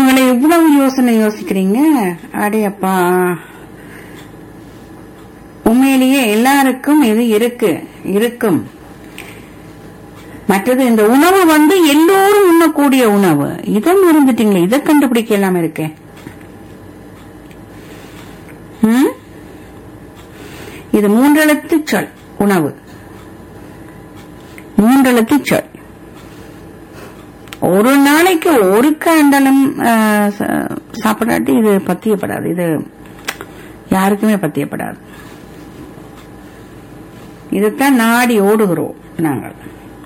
உணவுகளை இவ்வளவு யோசனை யோசிக்கிறீங்க அடையப்பா உண்மையிலேயே எல்லாருக்கும் இது இருக்கு இருக்கும் மற்றது இந்த உணவு வந்து எல்லோரும் உண்ணக்கூடிய உணவு இதை மறந்துட்டீங்களே இதை கண்டுபிடிக்க எல்லாம் இருக்கே ம்? இது மூன்றெழுத்து சொல் உணவு மூன்றெழுத்து சொல் ஒரு நாளைக்கு ஒரு காண்டலும் சாப்பிடாட்டி இது பத்தியப்படாது இது யாருக்குமே பத்தியப்படாது இதுதான் நாடி ஓடுகிறோம் நாங்கள்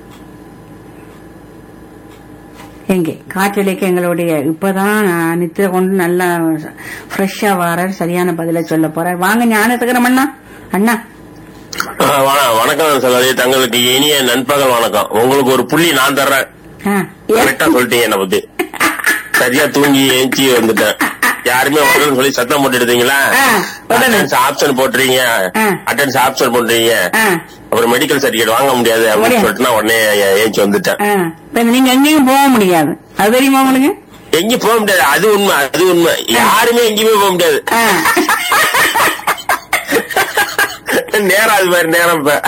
எங்கே காற்றலைக்கு எங்களுடைய இப்பதான் நான் நித்திர கொண்டு நல்லா ஃப்ரெஷ்ஷா வாரார் சரியான பதில சொல்ல போறார் வாங்க ஞானசகரம் அண்ணா அண்ணா ஆ, வண- வணக்கம் சகோதரி தங்களுக்கு இனிய நண்பகல் வணக்கம் உங்களுக்கு ஒரு புள்ளி நான் தர்றேன் ஆ, கரெக்டா சொல்லிட்டீங்க என்ன பத்தி சரியா தூங்கி ஏஞ்சி வந்துட்டேன் யாருமே வரலன்னு சொல்லி சத்தம் போட்டு எடுத்தீங்களா ஆ, உடனே. அட்டன்ஸ் ஆப்ஷன் போட்டுறீங்க ஆ. அட்டன்ஸ் ஆப்ஷன் போட்டுறீங்க ஆ, அப்புறம் மெடிக்கல் சர்டிபிகேட் வாங்க முடியாது அப்படின்னு முடியாது. சொல்லிட்டு நான் உடனே ஏ- ஏஞ்சி வந்துட்டேன் ஆ. இப்ப நீங்க எங்கேயும் போக முடியாது அது தெரியுமா உங்களுக்கு எங்கேயும் போக முடியாது அது உண்மை அது உண்மை யாருமே எங்கேயுமே போக முடியாது ஆ. நேரம் அது மாதிரி நேரம் இப்ப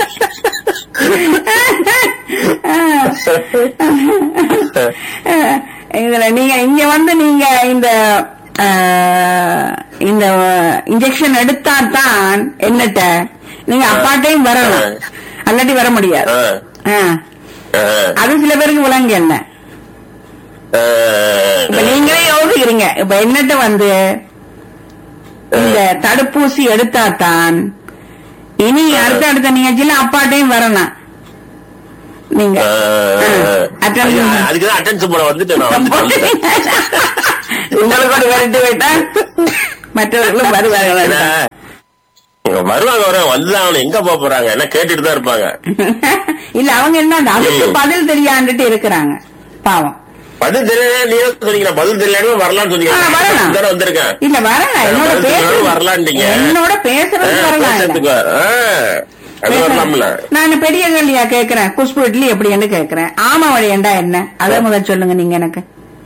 இதுல நீங்க இங்க வந்து நீங்க இந்த ஆ, இந்த இன்ஜெக்ஷன் எடுத்தா தான் என்னட்ட நீங்க அப்பாட்டையும் வரணும் அல்லாட்டி வர முடியாது ஆ. ஆ. ஆ. அது சில பேருக்கு விளங்கு என்ன ஆ. இப்ப நீங்களே யோசிக்கிறீங்க இப்ப என்னட்ட வந்து இந்த தடுப்பூசி எடுத்தா தான் இனி அடுத்த அடுத்த நிகழ்ச்சியில அப்பாட்டையும் வரணும் நீங்க ஆ. attendance. அதுக்குதான் அட்டன்ஸ் போட வந்துட்டேன் நான் வந்துட்டேன். உங்களுக்கு ஒரு விரட்டு போயிட்டா மற்றவர்களும் வருவார்கள் ஏன்னா, இங்க வருவாங்க வருவாங்க வந்துதான் அவனை எங்க போக போறாங்க என்ன கேட்டுட்டு தான் இருப்பாங்க இல்ல அவங்க என்ன அதுக்கு பதில் தெரியாண்டுட்டு இருக்கிறாங்க பாவம் பதில் தெரியல நீ சொன்னீங்க பதில் தெரியல வரலாம்னு சொன்னீங்க ஆ, வரலாம். தானே வந்திருக்கேன் இல்ல வரலாம் என்னோட பதில் பேச தெரியல வரலான்ட்டீங்க என்னோட பேசுறதுக்கு ஆ, வரலாம் இல்ல. பேசுறதுக்கு வர- ஆ, அது வரலாம்ல நான் பெரிய கல்லியா கேக்குறேன் குஷ்பு இட்லி எப்படின்னு கேக்குறேன் ஆமா வழியண்டா என்ன அதை முதல் சொல்லுங்க நீங்க எனக்கு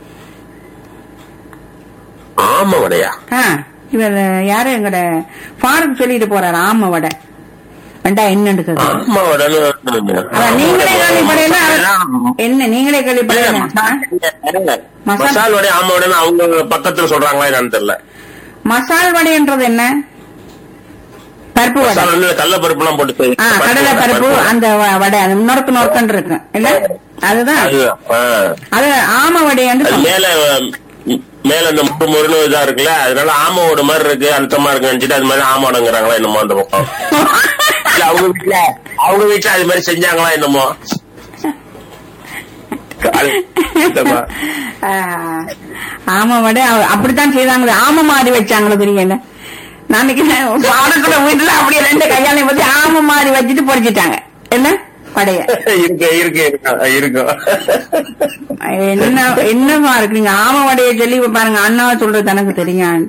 ஆமா வடையா ஆ, இவர் யாரு எங்கட ஃபாரூக் சொல்லிட்டு போறாரு ஆமா வடை வேண்டா என்னன்னு கேக்குறேன். ஆமா வடைன்னு அதான் நீங்களே கேள்விப்படையில என்ன நீங்களே கேள்விப்படையில மசால் வடை ஆமா வடைன்னு அவங்க பக்கத்துல சொல்றாங்களா என்னன்னு தெரியல மசால் வடைன்றது என்ன பருப்பு வடை மசால் வந்து கடல பருப்பு எல்லாம் போட்டு செய்யும். ஆ கடலை பருப்பு அந்த வ- வடை அந்த நொறுக்கு நொறுக்குன்னு இருக்கும் இல்ல அதுதான் அதுதான். ஆ. அது ஆம வடையாண்டு அது மேல ம், மேல இந்த முட்டு முருன்னு இதா இருக்குல்ல அதனால ஆமோட மாதிரி இருக்கு அழுத்தமா இருக்கு நினைச்சிட்டு அது மாதிரி ஆமோடங்கிறாங்களா என்னமோ அந்த பக்கம் இல்ல அவங்க வீட்டுல அவங்க வீட்டுல அது மாதிரி செஞ்சாங்களா என்னமோ அது- இந்தப்பா. ஆமா வடை அவ- அப்படித்தான் செய்தாங்க ஆம மாதிரி வச்சாங்களோ தெரியல நாளைக்கு பாடக்கூட வீட்டுல அப்படியே ரெண்டு கையாலையும் பத்தி ஆம மாதிரி வச்சுட்டு பொறிச்சிட்டாங்க என்ன வடைய இருக்கு இருக்கு இருக்கு இருக்கும் என்ன என்னமா இருக்கு நீங்க ஆம வடைய சொல்லி இப்ப பாருங்க அண்ணாவை சொல்றது எனக்கு தெரியும்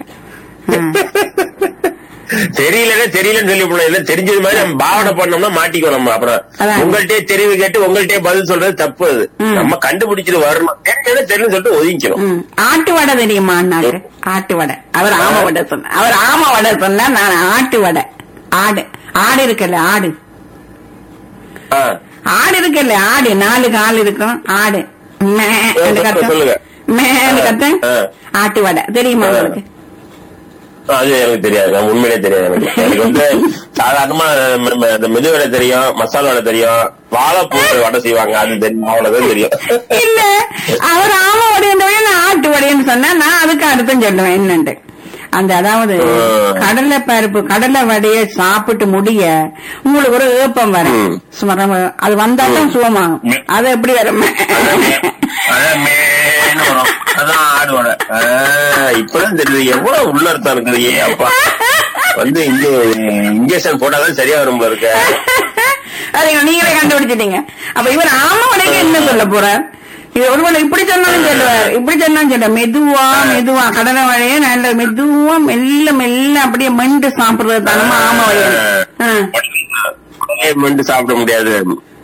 தெரியலன்னா தெரியலன்னு சொல்லி போடலாம் இல்ல தெரிஞ்சது மாதிரி நம்ம பாவனை பண்ணோம்னா மாட்டிக்கோ நம்ம அப்புறம் அதான். உங்கள்கிட்டயே தெரிவு கேட்டு உங்கள்கிட்டயே பதில் சொல்றது தப்பு அது ம். நம்ம கண்டுபிடிச்சிட்டு வரணும் தெரியல தெரியும் சொல்லிட்டு ஒதுங்கிக்கணும் ம். ஆட்டு வடை தெரியுமா அண்ணாக்கு ஆட்டு வடை அவர் ஆம வடை சொன்ன அவர் ஆம வடை சொன்னா நான் ஆட்டு வடை ஆடு ஆடு இருக்குல்ல ஆடு ஆ. ஆடு இருக்குல்ல ஆடு நாலு கால் இருக்கும் ஆடு மே அந்த கத்தம். சொல்லுங்க. மேன்னு கத்தம். ஆ. ஆட்டு வடை தெரியுமா உங்களுக்கு அது எனக்கு தெரியாது நான் உண்மையிலே தெரியாது எனக்கு எனக்கு வந்து சாதாரணமா ம- ம- இந்த மெது வடை தெரியும் மசாலா வடை தெரியும் வாழைப்பூ வடை செய்வாங்க அது தெரியும் அவ்வளவுதான் தெரியும் இல்ல அவர் ஆம வடைன்றவே நான் ஆட்டு வடைன்னு சொன்னா நான் அதுக்கு அர்த்தம் சொல்லுவேன் என்னண்டு அந்த அதாவது ஆ. கடலை பருப்பு கடலை வடையை சாப்பிட்டு முடிய உங்களுக்கு ஒரு ஏப்பம் வரும் ம். சுமரம் அது வந்தாதான் சுகமாகும் ம். அது எப்படி வரும் அதான் மே- அதான் மேன்னு வரும். அதான் ஆடு வடை ஆ, இப்பதான் தெரியுது எவ்வளவு உள்ள அர்த்தம் இருக்குது ஏ அப்பா வந்து இங்க இன்ஜெக்ஷன் போட்டாதான் சரியா வரும் போல இருக்க அதை நீங்களே கண்டுபிடிச்சிட்டீங்க அப்ப இவர் ஆம வடைக்கு என்ன சொல்ல போறார் இது ஒருவேளை இப்படி சொன்னாலும் சொல்லுவார் இப்படி சொன்னாலும் சொல்ல மெதுவா மெதுவா கடலை வடையை நல்ல மெதுவா மெல்ல மெல்ல அப்படியே மெண்டு சாப்பிடுறது தானமா ஆம வடையை ஆ. மென்று சாப்பிட முடியாது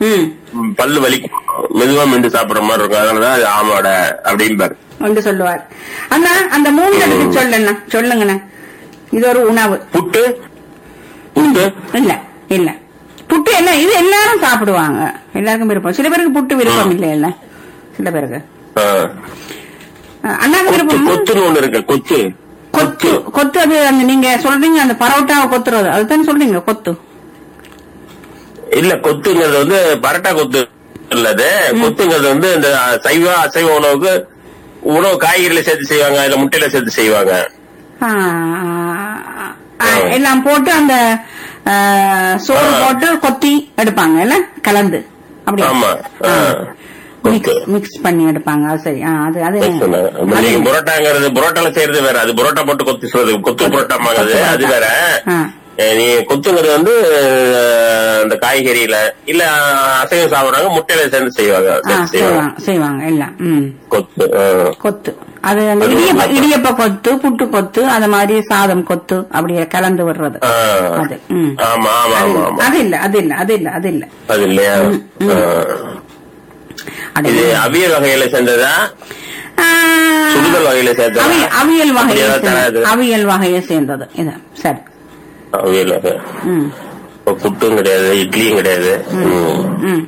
ம் ம், பல்லு வலி மெதுவா மென்று சாப்பிடுற மாதிரி இருக்கும் அதனாலதான் அது ஆமாட அப்படிம்பாரு என்று சொல்லுவார் அண்ணா அந்த மூணு எழுத்து சொல்லுண்ணா சொல்லுங்கண்ணா இது ஒரு உணவு புட்டு புட்டு இல்ல இல்ல புட்டு என்ன இது எல்லாரும் சாப்பிடுவாங்க எல்லாருக்கும் விருப்பம் சில பேருக்கு புட்டு விருப்பம் இல்ல இல்ல சில பேருக்கு ஆ. அஹ் அண்ணாக்கு கொத்து விருப்பம் கொத்துன்னு ஒண்ணு இருக்கு கொத்து கொத்து கொத்து அது அந்த நீங்க சொல்றீங்க அந்த பரோட்டாவை கொத்துறது அதுதான் சொல்றீங்க கொத்து இல்ல கொத்துங்கிறது வந்து பரோட்டா கொத்து இல்லது கொத்துங்கிறது வந்து இந்த சைவ அசைவ உணவுக்கு உணவு காய்கறில சேர்த்து செய்வாங்க இல்ல முட்டையில சேர்த்து செய்வாங்க ஆஹ் ஆஹ் எல்லாம் போட்டு அந்த ஆஹ், சோறு ஆ. போட்டு கொத்தி எடுப்பாங்க இல்ல கலந்து அப்படி ஆமா ஆ. கொத்து மிக்ஸ் பண்ணி எடுப்பாங்க அது சரி ஆ, அது அது சொன்னாங்க. அப்ப அது- நீங்க புரோட்டாங்கிறது புரோட்டால செய்யறது வேற அது புரோட்டா போட்டு கொத்து சொல்றது கொத்து புரோட்டாமாங்கிறது அது வேற ஆ. அஹ் நீ கொத்துங்கிறது வந்து அஹ், அந்த காய்கறியில இல்ல அசைவம் சாப்பிடுறாங்க முட்டையில சேர்ந்து செய்வாங்க ஆ, சேர்த்து செய்வாங்க செய்வாங்க செய்வாங்க எல்லாம் ம் கொத்து அஹ். கொத்து அது அந்த அது இடியப்ப ஒரு இடியப்ப கொத்து புட்டு கொத்து அது மாதிரி சாதம் கொத்து அப்படியே கலந்து விடுறது அஹ். அது ம் ஆமா ஆமா அது ஆமா இல்ல, ஆமா அது இல்ல அது இல்ல அது இல்ல அது இல்ல அது இல்லையா ம். அஹ். அது இது அவியல் வகையில சேர்ந்ததா ஆ, சுடுதல் வகையில சேர்ந்ததா அவி- அவியல் வகையை அப்படியா சேர்ந்தது. தராது அவியல் வகையை சேர்ந்தது இது சரி அவியல் வகை ம் இப்ப புட்டும் கிடையாது இட்லியும் கிடையாது ம். ம்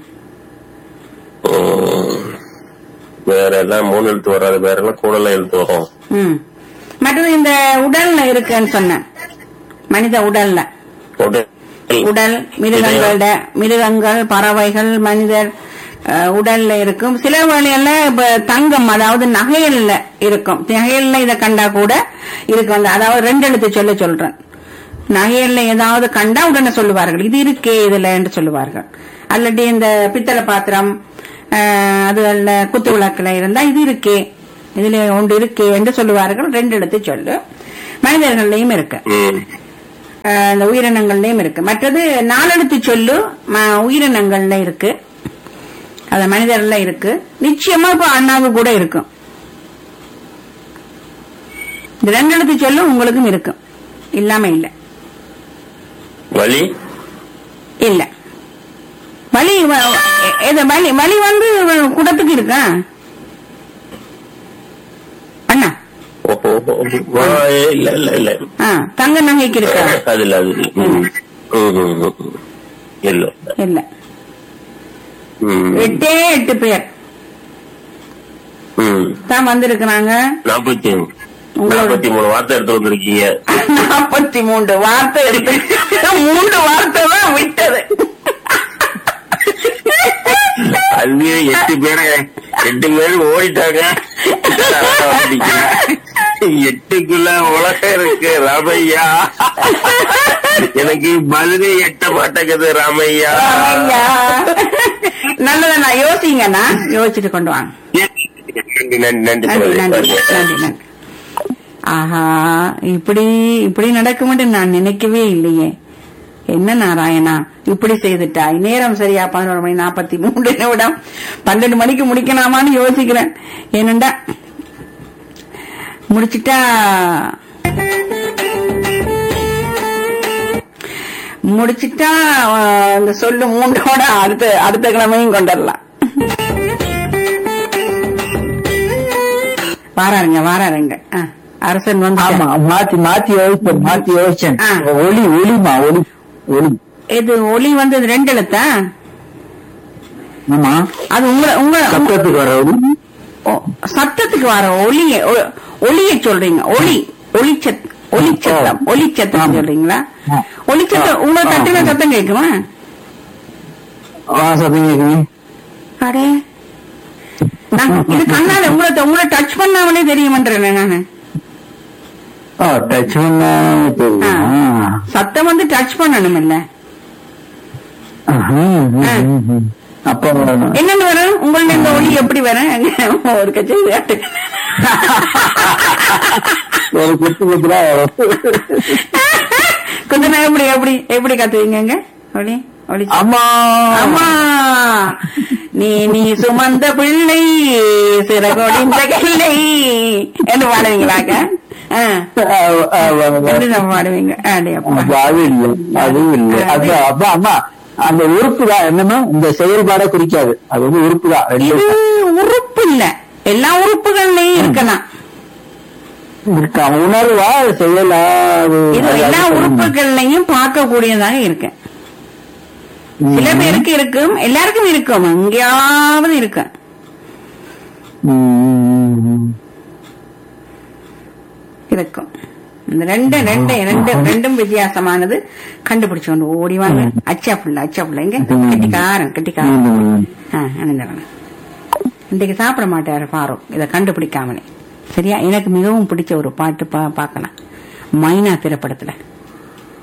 ம். வேற எல்லாம் மூணு எழுத்து வராது வேற எல்லாம் கூடலாம் எழுத்து வரும் ம் மற்றது இந்த உடல்ல இருக்குன்னு சொன்னேன் மனித உடல்ல உடல். உடல் மிருகங்களோட மிருகங்கள் பறவைகள் மனிதர் அஹ், உடல்ல இருக்கும் சில வழியில இப்ப தங்கம் அதாவது நகையல்ல இருக்கும் நகையல்ல இத கண்டா கூட இருக்கும் அந்த- அதாவது ரெண்டு எழுத்து சொல்ல சொல்றேன் நகையல்ல ஏதாவது கண்டா உடனே சொல்லுவார்கள் இது இருக்கே இதுல என்று சொல்லுவார்கள் அல்லது இந்த பித்தளை பாத்திரம் அஹ், அது அல்ல குத்து விளக்குல இருந்தா இது இருக்கே இதுல ஒன்று இருக்கே என்று சொல்லுவார்கள் ரெண்டு எழுத்து சொல்லு மனிதர்கள்லயும் இருக்கு ம். அஹ் இந்த உயிரினங்கள்லயும் இருக்கு மற்றது நாலெழுத்து சொல்லு ம- உயிரினங்கள்ல இருக்கு அது மனிதர்ல இருக்கு நிச்சயமா இப்ப அண்ணாவு கூட இருக்கும் இந்த ரெண்டு எழுத்து சொல்லு உங்களுக்கும் இருக்கும் இல்லாம இல்ல வலி இல்ல வலி வ- எ- எது வலி வலி வந்து குடத்துக்கு இருக்கா அண்ணா ஓஹோ. ஆ, இல்ல இல்ல இல்ல ஆ தங்க நகைக்கு இருக்கா அது இல்ல அது இல்ல ம். ம், ம், ம். இல்ல இல்ல ம். எட்டே எட்டு பேர் ம். தான் வந்திருக்கிறாங்க நாற்பத்தி உங்களோட- நாற்பத்தி மூணு வார்த்தை எடுத்து வந்திருக்கீங்க நாற்பத்தி மூன்று வார்த்தை எடுத்து மூன்று வார்த்தை தான் விட்டது அது எட்டு பேரை எட்டு பேர் ஓடிட்டாங்க எட்டுக்குள்ள உலகம் இருக்கு ராமையா எனக்கு பதிலே எட்ட மாட்டேங்குது ராமையா ஐயா. நல்லதண்ணா யோசிங்கண்ணா யோசிச்சுட்டு கொண்டு வாங்க நன்றி நன்றி நன்றி நன்றி நன்றி சகோதரி. நன்றி நன்றி ஆஹா இப்படி இப்படி நடக்கும்னு நான் நினைக்கவே இல்லையே என்ன நாராயணா இப்படி செய்துட்டாய் நேரம் சரியா பதினோரு மணி நாற்பத்தி மூன்று நிமிடம் பன்னெண்டு மணிக்கு முடிக்கலாமான்னு யோசிக்கிறேன் ஏனண்டா முடிச்சிட்டா முடிச்சிட்டா அஹ், இந்த சொல்லு மூன்றோட அடுத்த அடுத்த கிழமையும் கொண்டுடலாம் வாராருங்க வாராருங்க ஆ, அரசன் வந்து ஆமா மாத்தி மாத்தி யோசிச்சேன் மாத்தி யோசிச்சேன் ஆ. ஒளி ஒளிமா ஒளி ஒளி இது ஒளி வந்து இது ரெண்டு எழுத்தா ஆமா அது உங்க உங்க உங்க- சத்தத்துக்கு வர ஒளி ஓ, சத்தத்துக்கு வர ஒளிய ஒ- ஒளிய சொல்றீங்க ஒளி ஒளிச்சத் ஒளிச்சத்தம் ஒளிச்சத்தம் ஆமா. சொல்றீங்களா ஆ. ஒளிச்சத்தம் உங்களை ஆ, தட்டுன ஆ. சத்தம் கேட்குமா ஆ சத்தம் கேக்குது அடே நான் இது கண்ணால உங்களை உங்களை டச் பண்ணாமலே தெரியுமன்றேன் நானு ஓ டச் பண்ண தெரியும் ஆ. ஆ. சத்தம் வந்து டச் பண்ணணும் இல்ல ம், ம், ம், ம். அப்போ என்னன்னு வரும் உங்களோட இந்த ஒளி எப்படி வரும் ஒரு கட்சி ஒரு குத்து குத்துரா வரும் கொஞ்ச நேரம் எப்படி எப்படி எப்படி கத்துவீங்க ஒளி ஒளி அம்மா அம்மா நீ நீ சுமந்த பிள்ளை சிறகொடிந்த கிள்ளை என்று பாடுவீங்களாக்க ஆ. எப்படி நம்ம பாடுவீங்க அடே அப்பா. அப்ப அது இல்ல அது இல்ல அது அப்ப அம்மா அந்த உறுப்பு தான் என்னன்னா இந்த செயல்பாடை குறிக்காது அது வந்து உறுப்பு தான் ரெண்டு இது உறுப்பு இல்ல எல்லா உறுப்புகள்லயும் இருக்கலாம் இருக்கா உணர்வா செயலா அது இது அது எல்லா அது உறுப்புகள்லயும் பார்க்கக்கூடியதாக இருக்கு சில பேருக்கு இருக்கும் எல்லாருக்கும் இருக்கும் எங்கேயாவது இருக்கு ம், ம், ம். இருக்கும் இந்த ரெண்டு ரெண்டு ரெண்டு ரெண்டும் வித்தியாசமானது கண்டுபிடிச்சு கொண்டு ஓடி வாங்க அச்சா புள்ள அச்சா புள்ள எங்க கெட்டிக்காரன் கெட்டிக்காரன் ம். ஆ, அனந்தவன் இன்னைக்கு சாப்பிட மாட்டாரு ஃபாரூக் இதை கண்டுபிடிக்காமலே சரியா எனக்கு மிகவும் பிடிச்ச ஒரு பாட்டு பா- பார்க்கலாம் மைனா திரைப்படத்துல